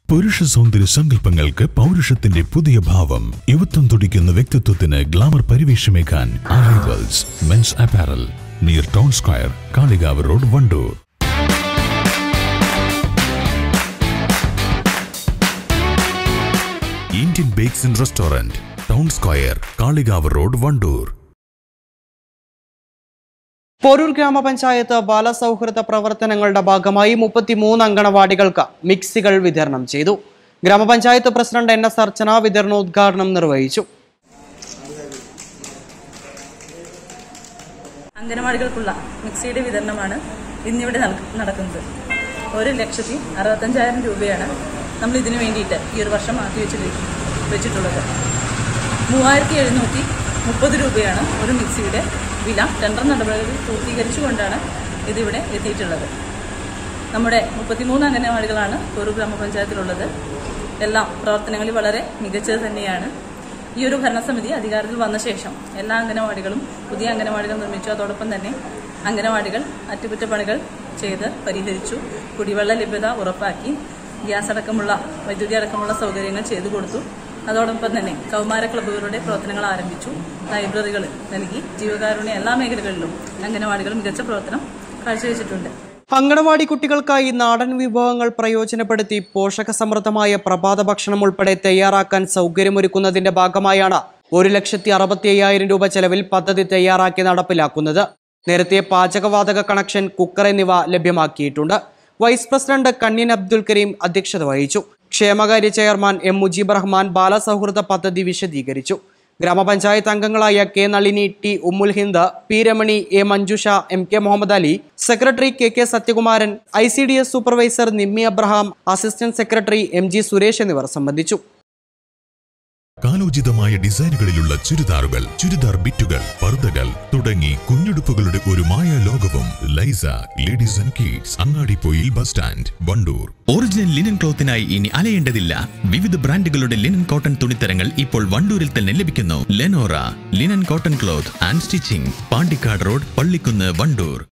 പുരുഷ സൗന്ദര്യ സങ്കല്പങ്ങൾക്ക് പൗരുഷത്തിന്റെ പുതിയ ഭാവം യുവത്വം തുടിക്കുന്ന വ്യക്തിത്വത്തിന് ഗ്ലാമർ പരിവേഷമേക്കാൻ arrivals men's apparel near town square Kalikavu road Wandoor Indian bakes and restaurant town square Kalikavu road Wandoor Poroor ഗ്രാമപഞ്ചായത്ത് ബാലസൗഹൃദ പ്രവർത്തനങ്ങളുടെ ഭാഗമായി മുപ്പത്തിമൂന്ന് അങ്കണവാടികൾക്ക് മിക്സികൾ വിതരണം ചെയ്തു ഗ്രാമപഞ്ചായത്ത് പ്രസിഡന്റ് എൻ എസ് അർച്ചന വിതരണോദ്ഘാടനം നിർവഹിച്ചു അംഗനവാടികൾക്കുള്ള മിക്സിയുടെ വിതരണമാണ് ഇന്നിവിടെ നട- നടക്കുന്നത് ഒരു ലക്ഷത്തി അറുപത്തഞ്ചായിരം രൂപയാണ് നമ്മൾ ഇതിനു വേണ്ടിയിട്ട് ഈ ഒരു വർഷം മാറ്റി വെച്ചിട്ട് വെച്ചിട്ടുള്ളത് മൂവായിരത്തി എഴുന്നൂറ്റി മുപ്പത് രൂപയാണ് ഒരു മിക്സിയുടെ വില ടെൻഡർ നടപടികൾ പൂർത്തീകരിച്ചുകൊണ്ടാണ് ഇതിവിടെ എത്തിയിട്ടുള്ളത് നമ്മുടെ മുപ്പത്തിമൂന്ന് അംഗനവാടികളാണ് ഒരു ഗ്രാമപഞ്ചായത്തിലുള്ളത് എല്ലാം പ്രവർത്തനങ്ങളിൽ വളരെ മികച്ചത് തന്നെയാണ് ഈ ഒരു ഭരണസമിതി അധികാരത്തിൽ വന്ന ശേഷം എല്ലാ അംഗനവാടികളും പുതിയ അംഗനവാടികൾ നിർമ്മിച്ചു അതോടൊപ്പം തന്നെ അംഗനവാടികൾ അറ്റകുറ്റപ്പണികൾ ചെയ്ത് പരിഹരിച്ചു കുടിവെള്ള ലഭ്യത ഉറപ്പാക്കി ഗ്യാസ് അടക്കമുള്ള വൈദ്യുതി അടക്കമുള്ള സൗകര്യങ്ങൾ ചെയ്തു കൊടുത്തു അതോടൊപ്പം തന്നെ കൗമാര ക്ലബ്ബുകളുടെ പ്രവർത്തനങ്ങൾ ആരംഭിച്ചു ലൈബ്രറികൾ നൽകി ജീവകാരുണ്യ എല്ലാ മേഖലകളിലും അംഗനവാടികൾ മികച്ച പ്രവർത്തനം കാഴ്ചവെച്ചിട്ടുണ്ട് അങ്കണവാടി കുട്ടികൾക്കായി നാടൻ വിഭവങ്ങൾ പ്രയോജനപ്പെടുത്തി പോഷകസമൃദ്ധമായ പ്രഭാത ഭക്ഷണം ഉൾപ്പെടെ തയ്യാറാക്കാൻ സൗകര്യമൊരുക്കുന്നതിന്റെ ഭാഗമായാണ് ഒരു ലക്ഷത്തി അറുപത്തി അയ്യായിരം രൂപ ചെലവിൽ പദ്ധതി തയ്യാറാക്കി നടപ്പിലാക്കുന്നത് നേരത്തെ പാചകവാതക കണക്ഷൻ കുക്കർ എന്നിവ ലഭ്യമാക്കിയിട്ടുണ്ട് വൈസ് പ്രസിഡന്റ് കണ്ണിൻ അബ്ദുൽ കരീം അധ്യക്ഷത വഹിച്ചു ക്ഷേമകാര്യ ചെയർമാൻ എം മുജീബ് റഹ്മാൻ ബാലസൗഹൃദ പദ്ധതി വിശദീകരിച്ചു ഗ്രാമപഞ്ചായത്ത് അംഗങ്ങളായ K Nalini T Ummul Hind P Ramani A Manjusha M K Muhammad Ali secretary K K Sathyakumaran I C D S supervisor Nimmi Abraham assistant secretary M G Suresh എന്നിവർ സംബന്ധിച്ചു കാലോചിതമായ ഡിസൈനുകളിലുള്ള ചുരിദാറുകൾ ചുരിദാർ ബിറ്റുകൾ പർദ്ദകൾ തുടങ്ങി കുഞ്ഞുടുപ്പുകളുടെ ഒരു മായ ലോകവും ലൈസ ladies and kids Angadippoyil bus stand Wandoor original linen ക്ലോത്തിനായി ഇനി അലയേണ്ടതില്ല വിവിധ ബ്രാൻഡുകളുടെ ലിനൻ കോട്ടൺ തുണിത്തരങ്ങൾ ഇപ്പോൾ വണ്ടൂരിൽ തന്നെ ലഭിക്കുന്നു Lenora linen cotton cloth and stitching Pandikkad road Pallikkunnu Wandoor